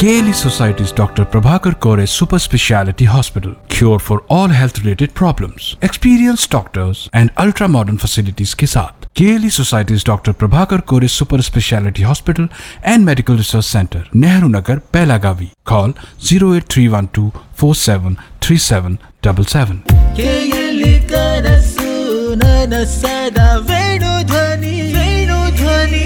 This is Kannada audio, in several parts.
KLE Society's Dr. Prabhakar Kore Super Speciality Hospital. Cure for all health related problems. Experienced doctors and ultra modern facilities के साथ KLE Society's Dr. Prabhakar Kore Super Speciality Hospital and Medical Research Center, Nehru Nagar, Pelagavi. Call 08312 473777. ಕೇಯಲಿ ಕನಸು ನನಸದ ವೇಣು ಧ್ವನಿ ವೇಣು ಧ್ವನಿ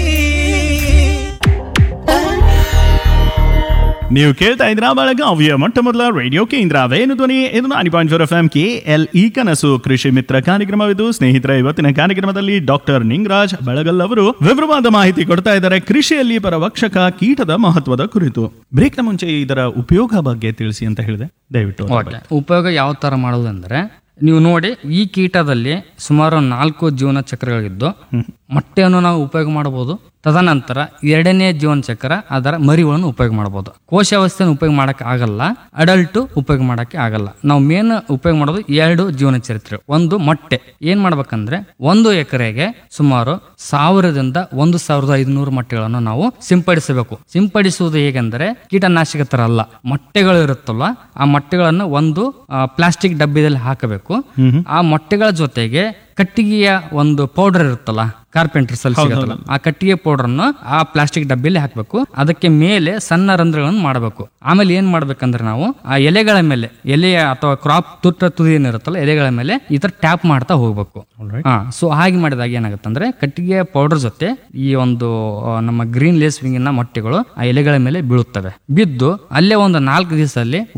ನೀವು ಕೇಳ್ತಾ ಇದ್ರ ಬೆಳಗಾವಿಯ ಮೊಟ್ಟ ಮೊದಲ ರೇಡಿಯೋ ಕೇಂದ್ರ ವೇಣು ಧ್ವನಿ ಇದು ninety point four F M K L E ಕನಸು ಕೃಷಿ ಮಿತ್ರ ಕಾರ್ಯಕ್ರಮವಿದು ಸ್ನೇಹಿತರ ಇವತ್ತಿನ ಕಾರ್ಯಕ್ರಮದಲ್ಲಿ ಡಾಕ್ಟರ್ ನಿಂಗರಾಜ್ ಬೆಳಗಲ್ ಅವರು ವಿವರವಾದ ಮಾಹಿತಿ ಕೊಡ್ತಾ ಇದ್ದಾರೆ ಕೃಷಿಯಲ್ಲಿ ಪರವಕ್ಷಕ ಕೀಟದ ಮಹತ್ವದ ಕುರಿತು ಬ್ರೇಕ್ನ ಮುಂಚೆ ಇದರ ಉಪಯೋಗ ಬಗ್ಗೆ ತಿಳಿಸಿ ಅಂತ ಹೇಳಿದೆ ದಯವಿಟ್ಟು ಅದರ ಬಗ್ಗೆ. ಓಕೆ ಉಪಯೋಗ ಯಾವ ಥರ ಮಾಡೋದಂದ್ರೆ ನೀವು ನೋಡಿ ಈ ಕೀಟದಲ್ಲಿ ಸುಮಾರು ನಾಲ್ಕು ಜೀವನ ಚಕ್ರಗಳಿದ್ದು ಮೊಟ್ಟೆಯನ್ನು ನಾವು ಉಪಯೋಗ ಮಾಡಬಹುದು ತದನಂತರ ಎರಡನೇ ಜೀವನ ಚಕ್ರ ಅದರ ಮರಿಗಳನ್ನು ಉಪಯೋಗ ಮಾಡಬಹುದು ಕೋಶಾವಸ್ಥೆಯನ್ನು ಉಪಯೋಗ ಮಾಡಕ್ಕೆ ಆಗಲ್ಲ ಅಡಲ್ಟ್ ಉಪಯೋಗ ಮಾಡಕ್ಕೆ ಆಗಲ್ಲ ನಾವು ಮೇನ್ ಉಪಯೋಗ ಮಾಡೋದು ಎರಡು ಜೀವನ ಚರಿತ್ರೆ ಒಂದು ಮೊಟ್ಟೆ ಏನ್ ಮಾಡ್ಬೇಕಂದ್ರೆ ಒಂದು ಎಕರೆಗೆ ಸುಮಾರು ಸಾವಿರದಿಂದ ಒಂದು ಸಾವಿರದ ಐದುನೂರು ಮೊಟ್ಟೆಗಳನ್ನು ನಾವು ಸಿಂಪಡಿಸಬೇಕು ಸಿಂಪಡಿಸುವುದು ಹೇಗೆಂದರೆ ಕೀಟನಾಶಕ ತರ ಅಲ್ಲ ಮೊಟ್ಟೆಗಳು ಇರುತ್ತಲ್ಲ ಆ ಮೊಟ್ಟೆಗಳನ್ನು ಒಂದು ಪ್ಲಾಸ್ಟಿಕ್ ಡಬ್ಬಿದಲ್ಲಿ ಹಾಕಬೇಕು ಆ ಮೊಟ್ಟೆಗಳ ಜೊತೆಗೆ ಕಟ್ಟಿಗೆಯ ಒಂದು ಪೌಡರ್ ಇರುತ್ತಲ್ಲ ಕಾರ್ಪೆಂಟರ್ಸ್ ಅಲ್ಲಿ ಸಿಗುತ್ತಲ್ಲ ಆ ಕಟ್ಟಿಗೆ ಪೌಡರ್ ಅನ್ನು ಆ ಪ್ಲಾಸ್ಟಿಕ್ ಡಬ್ಬಿಯಲ್ಲಿ ಹಾಕಬೇಕು ಅದಕ್ಕೆ ಮೇಲೆ ಸಣ್ಣ ರಂಧ್ರಗಳನ್ನು ಮಾಡಬೇಕು ಆಮೇಲೆ ಏನ್ ಮಾಡ್ಬೇಕಂದ್ರೆ ನಾವು ಆ ಎಲೆಗಳ ಮೇಲೆ ಎಲೆಯ ಅಥವಾ ಕ್ರಾಪ್ ತುಟ್ಟ ತುದಿ ಏನಿರುತ್ತಲ್ಲ ಎಲೆಗಳ ಮೇಲೆ ಈ ತರ ಟ್ಯಾಪ್ ಮಾಡ್ತಾ ಹೋಗ್ಬೇಕು ಹಾ ಸೊ ಹಾಗೆ ಮಾಡಿದಾಗ ಏನಾಗುತ್ತೆ ಅಂದ್ರೆ ಕಟ್ಟಿಗೆ ಪೌಡರ್ ಜೊತೆ ಈ ಒಂದು ಆ, ನಮ್ಮ ಗ್ರೀನ್ ಲೇಸ್ ವಿಂಗಿನ ಮೊಟ್ಟೆಗಳು ಆ ಎಲೆಗಳ ಮೇಲೆ ಬೀಳುತ್ತವೆ ಬಿದ್ದು ಅಲ್ಲೇ ಒಂದು ನಾಲ್ಕು ದಿವಸದಲ್ಲಿ